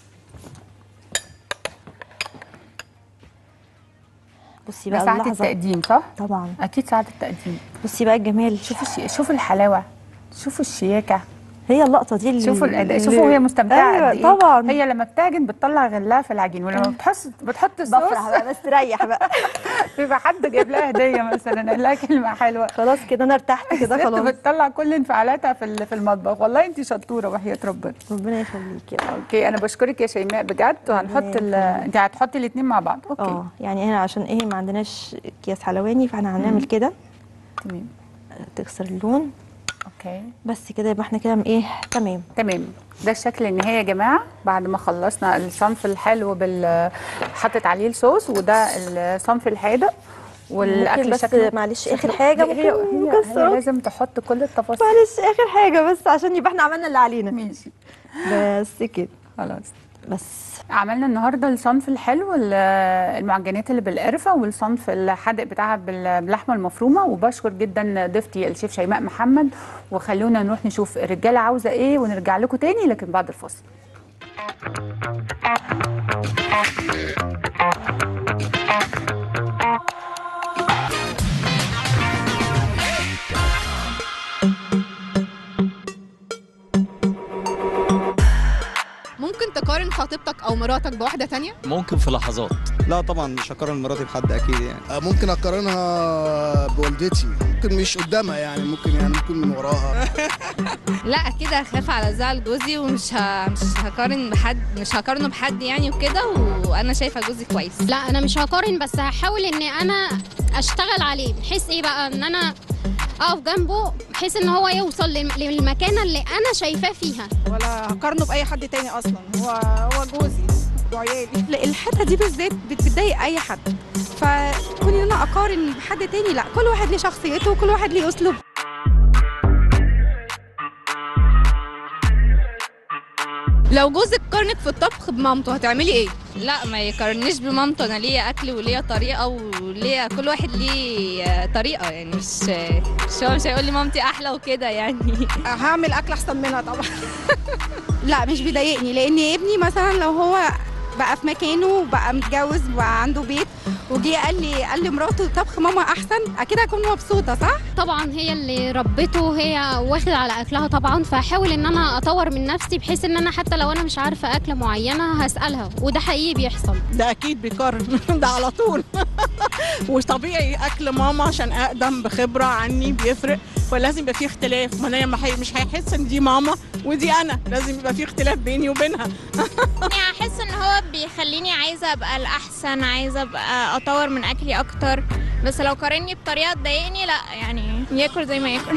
بصي ده بقى ساعه اللحظه التقديم صح طبعا اكيد ساعه التقديم بصي بقى الجمال شوفوا الشي... شوفوا الحلاوه شوفوا الشياكه هي اللقطه دي اللي- شوفوا الاداء اللي- شوفوا هي مستمتعه أيوة قد ايه طبعا هي لما بتعجن بتطلع غلها في العجين ولما بتحط بتحط الصوص بفرح بقى بستريح بقى بيبقى حد جايب لها هديه مثلا قال لها كلمه حلوه خلاص كده انا ارتحت كده الست خلاص بتطلع كل انفعالاتها في ال- في المطبخ والله انت شطوره وحياه ربنا ربنا يخليكي اوكي انا بشكرك يا شيماء بجد وهنحط ال... انت هتحطي الاثنين مع بعض اوكي اه يعني هنا عشان ايه ما عندناش اكياس حلواني فاحنا هنعمل كده تمام تكسر اللون اوكي بس كده يبقى احنا كده ايه تمام تمام ده الشكل النهائي يا جماعه بعد ما خلصنا الصنف الحلو بال حطت عليه الصوص وده الصنف الحادق والاكل ممكن بس شكله معلش اخر حاجه هي هي, ممكن هي, هي مكسرات لازم تحط كل التفاصيل معلش اخر حاجه بس عشان يبقى احنا عملنا اللي علينا ماشي بس كده خلاص بس عملنا النهارده الصنف الحلو ال- المعجنات اللي بالقرفه والصنف الحادق بتاعها بال- باللحمه المفرومه وبشكر جدا ضيفتي الشيف شيماء محمد وخلونا نروح نشوف الرجاله عاوزه ايه ونرجع لكم تاني لكن بعد الفاصل ممكن تقارن خطيبتك او مراتك بواحده تانية ممكن في لحظات لا طبعا مش هقارن مراتي بحد اكيد يعني آه، ممكن اقارنها بوالدتي ممكن مش قدامها يعني ممكن يعني ممكن من وراها لا اكيد هخاف على زعل جوزي ومش ه... مش هقارن بحد مش هقارنه بحد يعني وكده وانا شايفه جوزي كويس لا انا مش هقارن بس هحاول ان انا اشتغل عليه بحيث ايه بقى ان انا اقف جنبه بحيث ان هو يوصل للم- للمكانه اللي انا شايفاه فيها ولا هقارنه باي حد تاني اصلا هو هو جوزي وعيالي الحته دي بالذات بت- بتضايق اي حد فكون ان انا اقارن بحد تاني لا كل واحد ليه شخصيته وكل واحد ليه اسلوب لو جوزك قارنك في الطبخ بمامته هتعملي ايه لا ما يقارنيش بمامته انا ليا اكل وليا طريقه وليا كل واحد ليه آه، طريقه يعني مش مش هو مش هيقول لي مامتي احلى وكده يعني هعمل اكل احسن منها طبعا لا مش بيضايقني لان ابني مثلا لو هو بقى في مكانه بقى متجوز بقى عنده بيت وجي قال لي قال لي مراته طبخ ماما احسن اكيد هكون مبسوطه صح طبعا هي اللي ربته هي واخد على اكلها طبعا فهحاول ان انا اطور من نفسي بحيث ان انا حتى لو انا مش عارفه اكله معينه هسالها وده حقيقي بيحصل ده اكيد بيقارن ده على طول وطبيعي اكل ماما عشان اقدم بخبره عني بيفرق فلازم يبقى فيه اختلاف ما انا ما هي- مش هيحس ان دي ماما ودي انا لازم يبقى فيه اختلاف بيني وبينها يعني احس ان هو بيخليني عايزه ابقى الاحسن عايزه ابقى اطور من اكلي اكتر بس لو قارني بطريقه تضايقني لا يعني ياكل زي ما ياكل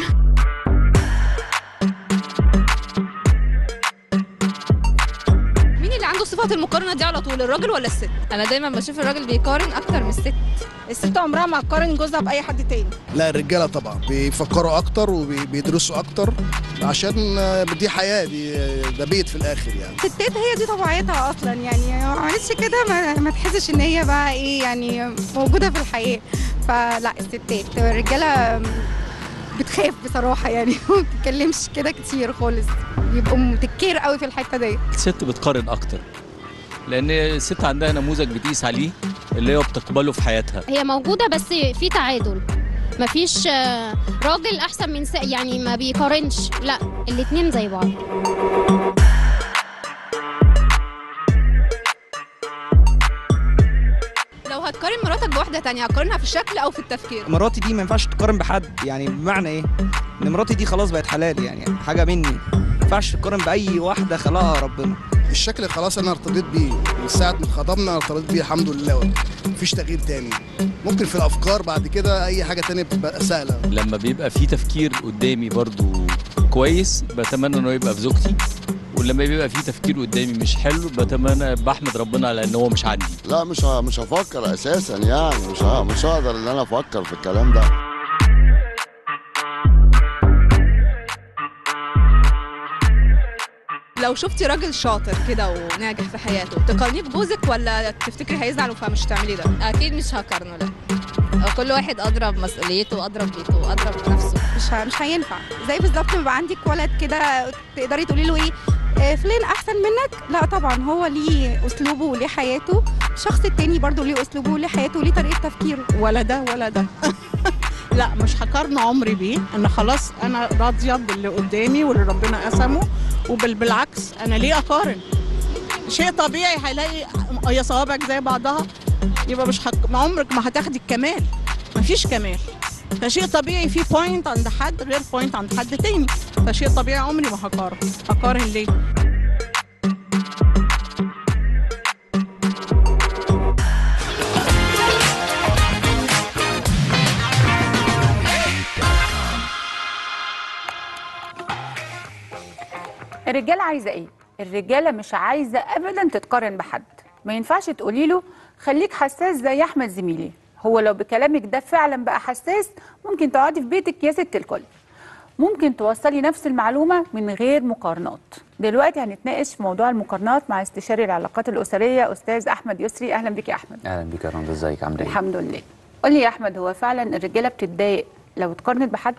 مين اللي عنده صفه المقارنه دي على طول الراجل ولا الست انا دايما بشوف الراجل بيقارن اكتر من الست الست عمرها ما هتقارن جوزها باي حد تاني لا الرجاله طبعا بيفكروا اكتر وبيدرسوا اكتر عشان آه، دي حياه دي ده بيت في الاخر يعني الستات هي دي طبيعتها اصلا يعني ما عملتش كده ما, ما تحسش ان هي بقى ايه يعني موجوده في الحياه فلا الستات الرجاله بتخاف بصراحه يعني ما بتتكلمش كده كتير خالص بيبقوا متكير قوي في الحته دي الست بتقارن اكتر لان الست عندها نموذج بتقيس عليه اللي هي بتقبله في حياتها هي موجوده بس في تعادل مفيش آه، راجل احسن من س... يعني ما بيقارنش لا الاتنين زي بعض قارنتك بواحده تانية هقارنها في الشكل او في التفكير مراتي دي ما ينفعش تقارن بحد يعني بمعنى ايه ان مراتي دي خلاص بقت حلال يعني حاجه مني ما ينفعش تقارن باي واحده خلقها ربنا الشكل خلاص انا ارتضيت بيه من ساعه ما اتخطبنا أنا ارتضيت بيه الحمد لله مفيش تغيير تاني ممكن في الافكار بعد كده اي حاجه تانية بتبقى سهله لما بيبقى في تفكير قدامي برضو كويس بتمنى انه يبقى في زوجتي ولما بيبقى في تفكير قدامي مش حلو بتمنى بحمد ربنا على ان هو مش عندي لا مش ه- مش هفكر اساسا يعني مش ه- مش هقدر ان انا افكر في الكلام ده لو شفتي راجل شاطر كده وناجح في حياته تقارنيه بجوزك ولا تفتكري هيزعل فمش هتعملي ده اكيد مش هقارنه لا كل واحد ادرى بمسؤوليته وادرى ببيته وادرى بنفسه مش ه- مش هينفع زي بالظبط ما يبقى عندك ولد كده تقدري تقولي له ايه آه، فلان احسن منك لا طبعا هو ليه اسلوبه وليه حياته الشخص التاني برضه ليه اسلوبه وليه حياته وليه طريقه تفكيره ولا ده ولا ده لا مش هقارن عمري بيه انا خلاص انا راضيه باللي قدامي واللي ربنا قسمه وبالعكس انا ليه اقارن شيء طبيعي هيلاقي يا صوابعك زي بعضها يبقى مش هك... ما عمرك ما هتاخدي الكمال مفيش كمال فشيء طبيعي في بوينت عند حد غير بوينت عند حد تاني فشيء طبيعي عمري ما هقارن هقارن ليه الرجاله عايزه ايه الرجاله مش عايزه ابدا تتقارن بحد ما ينفعش تقولي له خليك حساس زي احمد زميلي هو لو بكلامك ده فعلا بقى حساس ممكن تقعدي في بيتك يا ست الكل ممكن توصلي نفس المعلومه من غير مقارنات دلوقتي هنتناقش في موضوع المقارنات مع استشاري العلاقات الاسريه استاذ احمد يسري اهلا بك يا احمد اهلا بيك يا رندا ازيك عامله ايه؟ الحمد لله قول لي يا احمد هو فعلا الرجاله بتتضايق لو اتقارنت بحد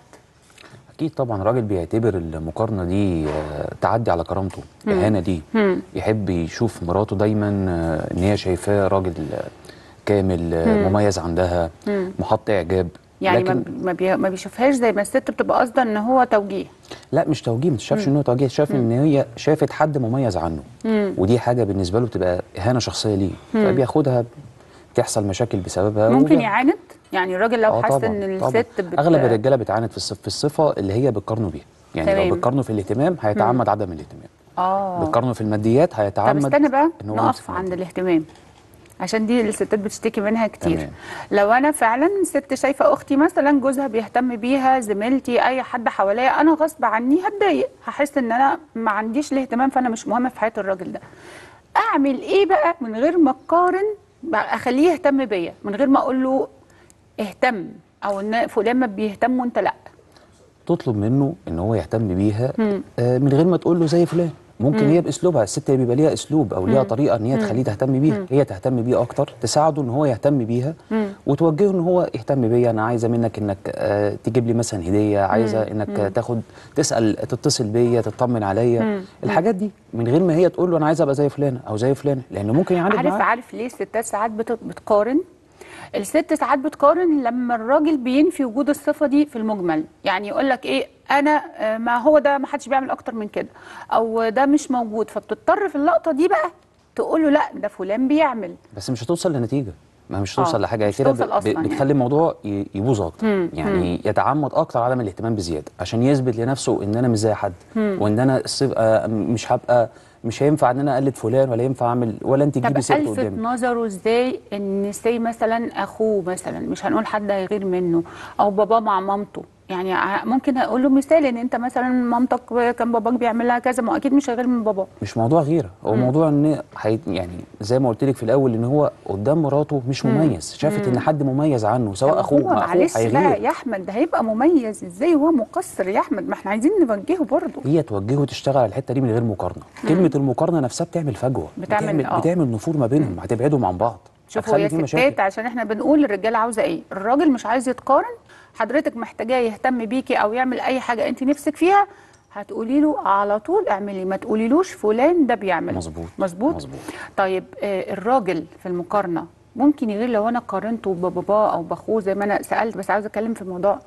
اكيد طبعا الراجل بيعتبر المقارنه دي آه، تعدي على كرامته مم. اهانه دي مم. يحب يشوف مراته دايما آه، ان هي شايفاه راجل آه، كامل آه، مم. مميز عندها مم. محط اعجاب يعني ما لكن بي- ما, بي... ما بيشوفهاش زي ما الست بتبقى قاصده ان هو توجيه لا مش توجيه ما شافش مم. ان هو توجيه شاف ان هي شافت حد مميز عنه مم. ودي حاجه بالنسبه له بتبقى اهانه شخصيه ليه مم. فبياخدها بتحصل مشاكل بسببها ممكن وبي- يعاند يعني الراجل لو آه حس طبعاً، ان طبعاً. الست بت... اغلب الرجاله بتعاند في الصف في الصفه اللي هي بتقارنه بيها يعني تمام. لو بتقارنه في الاهتمام هيتعمد عدم الاهتمام اه بتقارنه في الماديات طب هيتعمد استنى بقى إن هو نقف يمسك عند الاهتمام عشان دي الستات بتشتكي منها كتير تمام. لو انا فعلا ست شايفه اختي مثلا جوزها بيهتم بيها زميلتي اي حد حواليا انا غصب عني هتضايق هحس ان انا ما عنديش الاهتمام فانا مش مهمه في حياه الراجل ده اعمل ايه بقى من غير ما اقارن بقى اخليه يهتم بيا من غير ما اقول له اهتم او ان فلان ما بيهتم وانت لا تطلب منه ان هو يهتم بيها مم. آه، من غير ما تقول له زي فلان ممكن مم. هي باسلوبها الست بيبقى ليها اسلوب او ليها مم. طريقه ان هي مم. تخليه تهتم بيها مم. هي تهتم بيه اكتر تساعده ان هو يهتم بيها مم. وتوجهه ان هو يهتم بيا انا عايزه منك انك آه، تجيب لي مثلا هديه عايزه مم. انك مم. آه، تاخد تسال تتصل بيا تطمن عليا مم. الحاجات دي من غير ما هي تقول له انا عايزه ابقى زي فلانه او زي فلانه لانه ممكن يعاند عارف معاه عارف ليه الستات ساعات بت- بتقارن الست ساعات بتقارن لما الراجل بينفي وجود الصفه دي في المجمل يعني يقول لك ايه انا آه، ما هو ده ما حدش بيعمل اكتر من كده او ده مش موجود فبتضطر في اللقطه دي بقى تقول له لا ده فلان بيعمل بس مش هتوصل لنتيجه ما مش آه، توصل لحاجه هي مش كده توصل ب- أصلاً ب- يعني. بتخلي الموضوع ي- يبوظ اكتر مم، يعني يتعمد اكتر عدم الاهتمام بزياده عشان يثبت لنفسه ان انا مش زي حد مم. وان انا الصف... آه، مش هبقى مش هينفع ان انا اقلد فلان ولا ينفع اعمل ولا انت طب تجيبي سيرته الفت قدامي نظره ازاي ان سي مثلا اخوه مثلا مش هنقول حد هيغير منه او باباه مع مامته يعني ع- ممكن اقول له مثال ان انت مثلا مامتك كان باباك بيعمل لها كذا ما هو اكيد مش هيغير من باباه مش موضوع غيره هو مم. موضوع ان حي... يعني زي ما قلت لك في الاول ان هو قدام مراته مش مم. مميز شافت مم. ان حد مميز عنه سواء طب اخوه هو مع اخوه معلش بقى هيغير يا احمد ده هيبقى مميز ازاي وهو مقصر يا احمد ما احنا عايزين نوجهه برضه هي توجهه تشتغل على الحته دي من غير مقارنه كلمه المقارنه نفسها بتعمل فجوه بتعمل- بتعمل, آه. بتعمل نفور ما بينهم هتبعدهم عن بعض شوفوا هتخلي يا في مشاكل ستات عشان احنا بنقول الرجاله عاوزه ايه الراجل مش عايز يتقارن حضرتك محتاجاه يهتم بيكي او يعمل اي حاجه انت نفسك فيها هتقولي له على طول اعملي ما تقوليلوش فلان ده بيعمل مظبوط مظبوط مظبوط طيب آه الراجل في المقارنه ممكن يغير لو انا قارنته بباباه او باخوه زي ما انا سالت بس عاوزه اتكلم في الموضوع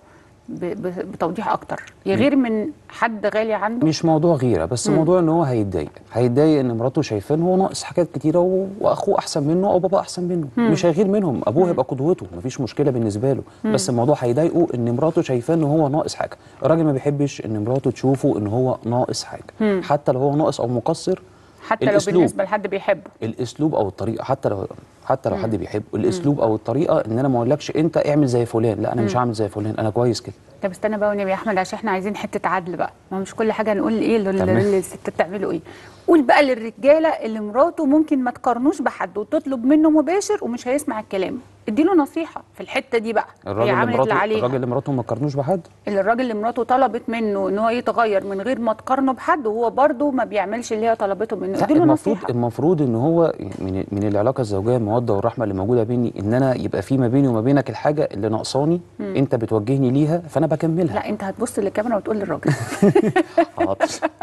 ب- ب- بتوضيح اكتر يغير من حد غالي عنده مش موضوع غيره بس مم. موضوع ان هو هيتضايق هيتضايق ان مراته شايفاه ان هو ناقص حاجات كتيره و... واخوه احسن منه او بابا احسن منه مم. مش هيغير منهم ابوه هيبقى قدوته مفيش مشكله بالنسبه له مم. بس الموضوع هيضايقه ان مراته شايفاه ان هو ناقص حاجه الراجل ما بيحبش ان مراته تشوفه ان هو ناقص حاجه مم. حتى لو هو ناقص او مقصر حتى لو الأسلوب. بالنسبه لحد بيحبه الاسلوب او الطريقه حتى لو حتى لو مم. حد بيحبه الاسلوب او الطريقه ان انا ما اقولكش انت اعمل زي فلان لا انا مش مم. هعمل زي فلان انا كويس كده طب استنى بقى والنبي يا احمد عشان احنا عايزين حته عدل بقى ما مش كل حاجه نقول ايه لل- تمام. للستات تعملوا ايه قول بقى للرجاله اللي مراته ممكن ما تقارنوش بحد وتطلب منه مباشر ومش هيسمع الكلام اديله نصيحه في الحته دي بقى هي الراجل اللي عملت اللي مراته عليها الراجل اللي مراته ما قارنوش بحد اللي الراجل اللي مراته طلبت منه ان هو يتغير من غير ما تقارنه بحد وهو برضه ما بيعملش اللي هي طلبته منه لا اديله المفروض نصيحه المفروض ان هو من من العلاقه الزوجيه الموده والرحمه اللي موجوده بيني ان انا يبقى في ما بيني وما بينك الحاجه اللي ناقصاني مم. انت بتوجهني ليها فانا بكملها لا انت هتبص للكاميرا وتقول للراجل حاضر.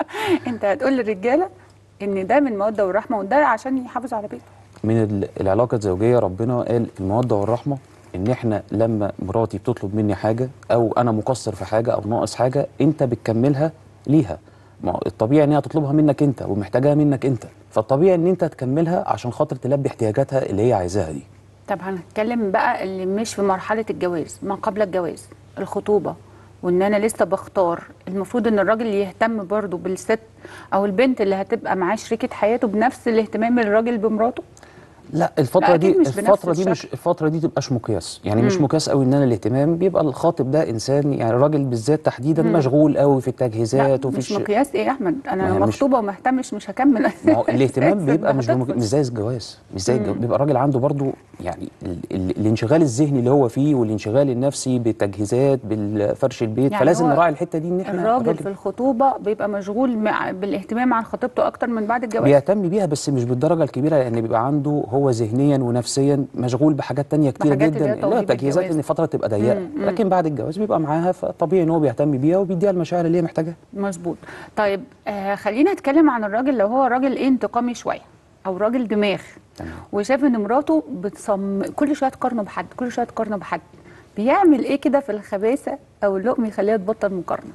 انت هتقول للرجاله ان ده من موده والرحمه وده عشان يحافظ على بيته من ال- العلاقه الزوجيه ربنا قال الموده والرحمه ان احنا لما مراتي بتطلب مني حاجه او انا مقصر في حاجه او ناقص حاجه انت بتكملها ليها ما هو الطبيعي ان هي تطلبها منك انت ومحتاجاها منك انت فالطبيعي ان انت تكملها عشان خاطر تلبي احتياجاتها اللي هي عايزاها دي طب هنتكلم بقى اللي مش في مرحله الجواز ما قبل الجواز الخطوبه وان انا لسه بختار المفروض ان الراجل يهتم برضه بالست او البنت اللي هتبقى معاه شريكه حياته بنفس الاهتمام الراجل بمراته لا الفترة لا، دي أكيد مش بنفس الفترة دي الشكل. مش الفترة دي تبقاش مقياس يعني مش مم. مقياس قوي ان انا الاهتمام بيبقى الخاطب ده انسان يعني الراجل بالذات تحديدا مم. مشغول قوي في لا التجهيزات وفي مش الش- مقياس ايه يا احمد انا ما هي لو مش- مخطوبه وما اهتمش مش هكمل ما هو الاهتمام بيبقى مش هتطفش. بمج... مش زي الجواز مش زي الجواز مم. بيبقى الراجل عنده برضو يعني ال... ال... الانشغال الذهني اللي هو فيه والانشغال النفسي بالتجهيزات بالفرش البيت يعني فلازم هو نراعي الحتة دي ان احنا الراجل في الخطوبه بيبقى مشغول مع بالاهتمام عن خطيبته اكتر من بعد الجواز بيهتم بيها بس مش بالدرجه الكبيره لان بيبقى عنده هو ذهنيا ونفسيا مشغول بحاجات تانية كتير بحاجات اللي هي جدا لا توضيب تجهيزات الجواز. ان فتره تبقى ضيقه مم، مم. لكن بعد الجواز بيبقى معاها فطبيعي ان هو بيهتم بيها وبيديها المشاعر اللي هي محتاجاها مظبوط طيب آه خلينا نتكلم عن الراجل لو هو راجل ايه انتقامي شويه او راجل دماغ وشاف ان مراته بتصم كل شويه تقارنه بحد كل شويه تقارنه بحد بيعمل ايه كده في الخباثه او اللقم يخليها تبطل مقارنه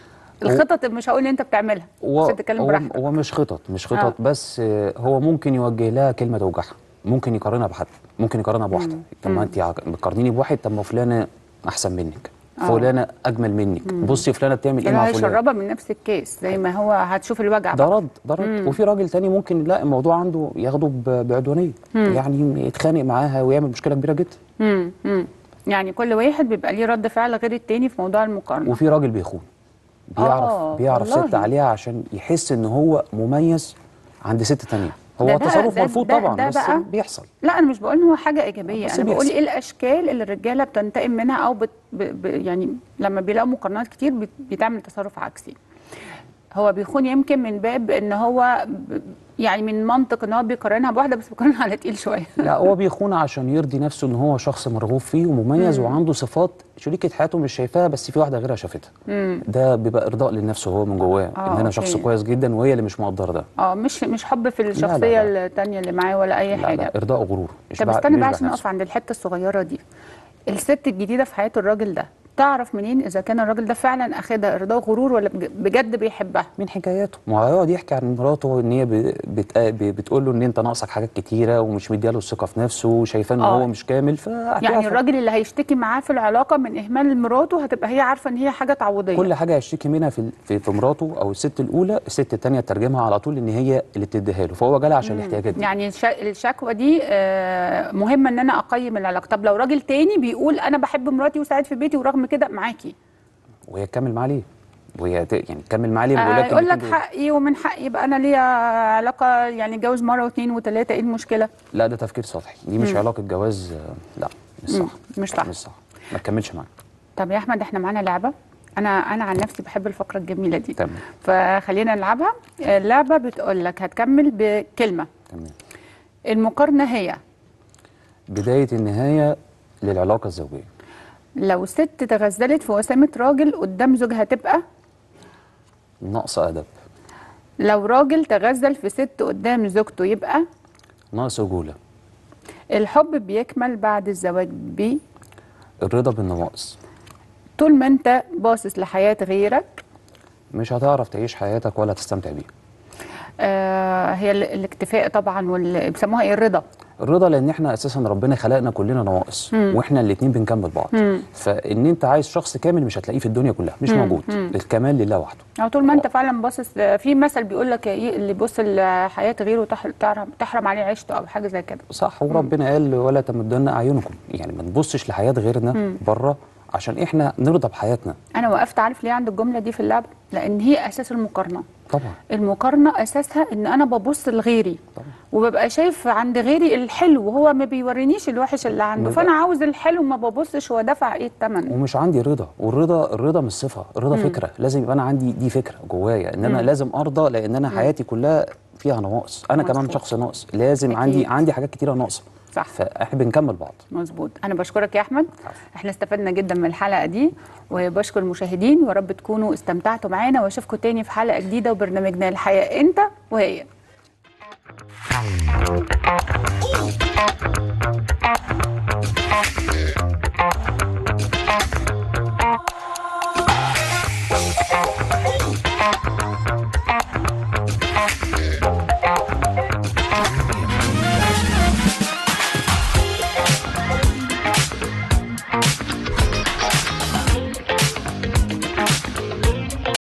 الخطط مش هقول ان انت بتعملها هو عشان تتكلم هو, براحتك هو مش خطط مش خطط آه. بس آه، هو ممكن يوجه لها كلمه توجعها ممكن يقارنها بحد ممكن يقارنها بواحده مم. طب ما مم. انت عق- بتقارنيني بواحد طب ما فلانه احسن منك آه. فلانه اجمل منك مم. بصي فلانه بتعمل ايه لانه مع فلان هيشربها من نفس الكيس زي ما هو هتشوف الوجع ده بقى. رد ده رد مم. وفي راجل تاني ممكن لا الموضوع عنده ياخده ب- بعدوانيه مم. يعني يتخانق معاها ويعمل مشكله كبيره جدا مم. مم. يعني كل واحد بيبقى ليه رد فعل غير التاني في موضوع المقارنه وفي راجل بيخون بيعرف آه، بيعرف والله. ست عليها عشان يحس ان هو مميز عند ست تانية هو ده بقى- تصرف ده- مرفوض ده- طبعا ده بس بقى بيحصل لا انا مش بقول ان هو حاجه ايجابيه بس انا بقول بيحصل. ايه الاشكال اللي الرجاله بتنتقم منها او بت ب ب يعني لما بيلاقوا مقارنات كتير بت- بتعمل تصرف عكسي هو بيخون يمكن من باب ان هو ب يعني من منطق ان هو بيقارنها بواحده بس بيقارنها على تقيل شويه لا هو بيخون عشان يرضي نفسه ان هو شخص مرغوب فيه ومميز مم. وعنده صفات شريكة حياته مش شايفاها بس في واحدة غيرها شافتها مم. ده بيبقى ارضاء للنفس هو من جواه آه، ان انا شخص أوكي. كويس جدا وهي اللي مش مقدره ده اه مش مش حب في لا، الشخصيه لا. التانيه اللي معاه ولا اي لا حاجه لا ارضاء وغرور طب يشبع- استنى بقى يشبع عشان نفسه. نقف عند الحته الصغيره دي الست الجديده في حياه الراجل ده تعرف منين اذا كان الراجل ده فعلا اخدها ارضاء غرور ولا بج- بجد بيحبها من حكاياته ما هو هيقعد يحكي عن مراته ان هي ب- بت... ب- بتقول له ان انت ناقصك حاجات كتيره ومش مدياله الثقه في نفسه وشايفاه ان آه. هو مش كامل ف يعني الراجل اللي هيشتكي معاه في العلاقه من اهمال مراته هتبقى هي عارفه ان هي حاجه تعويضيه كل حاجه هيشتكي منها في في, في مراته او الست الاولى الست الثانيه ترجمها على طول ان هي اللي بتديها له فهو جالها عشان مم. الاحتياجات دي يعني الش- الشكوى دي آه، مهمه ان انا اقيم العلاقه طب لو راجل تاني بيقول انا بحب مراتي وساعد في بيتي ورغم كده معاكي وهي تكمل معاه ليه؟ وهي ت... يعني تكمل معاه ليه؟ آه، بيقول لك يقول لك الاتنين دول. حقي ومن حقي يبقى انا ليا علاقه يعني اتجوز مره واثنين وثلاثه ايه المشكله لا ده تفكير سطحي دي مش مم. علاقه جواز آه، لا مش مم. صح مش صح مش صح ما تكملش معاه طب يا احمد احنا معانا لعبه انا انا عن نفسي بحب الفقره الجميله دي تمام فخلينا نلعبها اللعبه بتقول لك هتكمل بكلمه تمام المقارنه هي بدايه النهايه للعلاقه الزوجيه لو ست تغزلت في وسامه راجل قدام زوجها تبقى نقص ادب لو راجل تغزل في ست قدام زوجته يبقى نقص رجوله الحب بيكمل بعد الزواج ب الرضا بالنواقص طول ما انت باصص لحياه غيرك مش هتعرف تعيش حياتك ولا تستمتع بيها آه هي ال- الاكتفاء طبعا وال... بيسموها ايه الرضا الرضا لان احنا اساسا ربنا خلقنا كلنا نواقص مم. واحنا الاثنين بنكمل بعض مم. فان انت عايز شخص كامل مش هتلاقيه في الدنيا كلها مش مم. موجود مم. الكمال لله وحده او طول ما انت فعلا باصص في مثل بيقول لك ايه اللي بيبص لحياه غيره تح- تحرم تحرم عليه عيشته او حاجه زي كده صح وربنا قال ولا تمدن اعينكم يعني ما نبصش لحياه غيرنا مم. بره عشان احنا نرضى بحياتنا انا وقفت عارف ليه عند الجمله دي في اللعبه لان هي اساس المقارنه طبعا المقارنه اساسها ان انا ببص لغيري وببقى شايف عند غيري الحلو وهو ما بيورينيش الوحش اللي عنده بيبقى- فانا عاوز الحلو ما ببصش هو دفع ايه الثمن ومش عندي رضا والرضا الرضا مش صفه الرضا مم. فكره لازم يبقى انا عندي دي فكره جوايا ان انا مم. لازم ارضى لان انا مم. حياتي كلها فيها نواقص انا كمان مظبوط. شخص ناقص لازم أكيد. عندي عندي حاجات كتيره ناقصه صح فاحنا بنكمل بعض مظبوط انا بشكرك يا احمد احنا استفدنا جدا من الحلقه دي وبشكر المشاهدين ويا رب تكونوا استمتعتوا معانا واشوفكم تاني في حلقه جديده وبرنامجنا الحياه انت وهي Thank you.